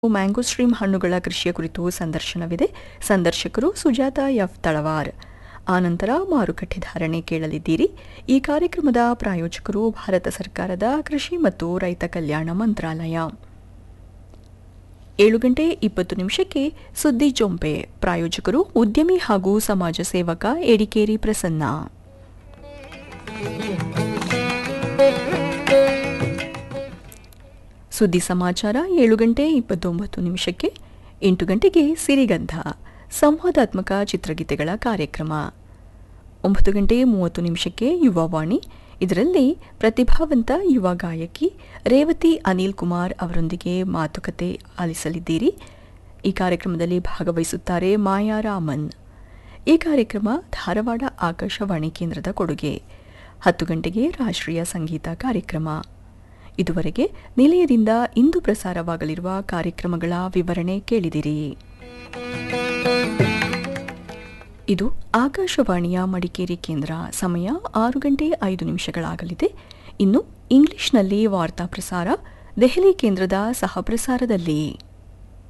mango stream ಹಣ್ಣುಗಳ ಕೃಷಿಯ ಕುರಿತು ಸಂದರ್ಶನವಿದೆ ಸಂದರ್ಶಕರು ಸುಜಾತ ಎಫ್ ತಳವಾರ್ ಆನಂತರ ಮಾರುಕಟ್ಟೆ ಧಾರಣೆ ಕೇಳಲಿದ್ದೀರಿ ಈ ಕಾರ್ಯಕ್ರಮದ ಪ್ರಾಯೋಜಕರು ಭಾರತ ಸರ್ಕಾರದ ಕೃಷಿ ಮತ್ತು ರೈತ ಕಲ್ಯಾಣ ಮಂತ್ರಾಲಯ ಏಳು ಗಂಟೆ ಇಪ್ಪತ್ತು ನಿಮಿಷಕ್ಕೆ ಸುದ್ದಿ ಜೊಂಪೆ ಪ್ರಾಯೋಜಕರು ಉದ್ಯಮಿ ಹಾಗೂ ಸಮಾಜ ಸೇವಕ ಎಡಿಕೇರಿ ಪ್ರಸನ್ನ ಸುದ್ದಿ ಸಮಾಚಾರ ಏಳು ಗಂಟೆ ಇಪ್ಪತ್ತೊಂಬತ್ತು ನಿಮಿಷಕ್ಕೆ ಎಂಟು ಗಂಟೆಗೆ ಸಿರಿಗಂಧ ಸಂವಾದಾತ್ಮಕ ಚಿತ್ರಗೀತೆಗಳ ಕಾರ್ಯಕ್ರಮ ಒಂಬತ್ತು ಗಂಟೆ ಮೂವತ್ತು ನಿಮಿಷಕ್ಕೆ ಯುವವಾಣಿ ಇದರಲ್ಲಿ ಪ್ರತಿಭಾವಂತ ಯುವ ಗಾಯಕಿ ರೇವತಿ ಅನಿಲ್ ಕುಮಾರ್ ಅವರೊಂದಿಗೆ ಮಾತುಕತೆ ಆಲಿಸಲಿದ್ದೀರಿ ಈ ಕಾರ್ಯಕ್ರಮದಲ್ಲಿ ಭಾಗವಹಿಸುತ್ತಾರೆ ಮಾಯಾ ರಾಮನ್ ಈ ಕಾರ್ಯಕ್ರಮ ಧಾರವಾಡ ಆಕಾಶವಾಣಿ ಕೇಂದ್ರದ ಕೊಡುಗೆ ಹತ್ತು ಗಂಟೆಗೆ ರಾಷ್ಟ್ರೀಯ ಸಂಗೀತ ಕಾರ್ಯಕ್ರಮ ಇದುವರೆಗೆ ನಿಲಯದಿಂದ ಇಂದು ಪ್ರಸಾರವಾಗಲಿರುವ ಕಾರ್ಯಕ್ರಮಗಳ ವಿವರಣೆ ಕೇಳಿದಿರಿ ಇದು ಆಕಾಶವಾಣಿಯ ಮಡಿಕೇರಿ ಕೇಂದ್ರ ಸಮಯ ಆರು ಗಂಟೆ ಐದು ನಿಮಿಷಗಳಾಗಲಿದೆ ಇನ್ನು ಇಂಗ್ಲಿಷ್ನಲ್ಲಿ ವಾರ್ತಾ ಪ್ರಸಾರ ದೆಹಲಿ ಕೇಂದ್ರದ ಸಹ ಪ್ರಸಾರದಲ್ಲಿ